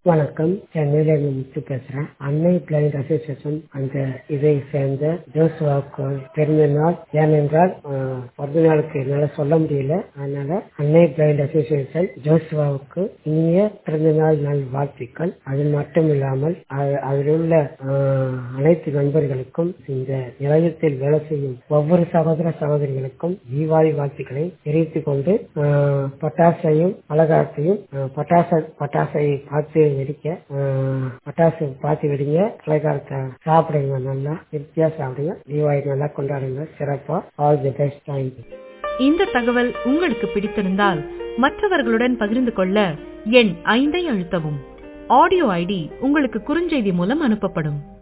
வணக்கம் சென்னையில இருந்து முத்து பேசுறேன் அன்னை பிளைண்ட் அசோசியேஷன் அந்த இதை சேர்ந்த ஜோசுவாவுக்கு பிறந்த நாள் ஏனென்றால் ஆஹ், பிறந்த நாளுக்கு என்னால சொல்ல முடியல அதனால அன்னை பிளைண்ட் அசோசியேஷன் ஜோசுவாவுக்கு இனிய பிறந்த நாள் நல் வாழ்த்துக்கள் அது மட்டும் இல்லாமல் அ- அதில் உள்ள ஆஹ், அனைத்து நண்பர்களுக்கும் இந்த நிலையத்தில் வேலை செய்யும் ஒவ்வொரு சகோதர சகோதரிகளுக்கும் தீபாவளி வாழ்த்துக்களை தெரிவித்துக் கொண்டு ஆஹ், பட்டாசையும் பலகாரத்தையும் ஆஹ், பட்டாச பட்டாசை பார்த்து வெடிக்க ஆஹ், பட்டாசு பார்த்து வெடிங்க பலகாரத்தை சாப்பிடுங்க நல்லா திருப்தியா சாப்பிடுங்க தீபாவளி நல்லா கொண்டாடுங்க சிறப்பா ஆல் தி பெஸ்ட் தேங்க்யூ இந்த தகவல் உங்களுக்கு பிடித்திருந்தால் மற்றவர்களுடன் பகிர்ந்து கொள்ள எண் ஐந்தை அழுத்தவும் ஆடியோ ஐடி உங்களுக்கு குறுஞ்செய்தி மூலம் அனுப்பப்படும்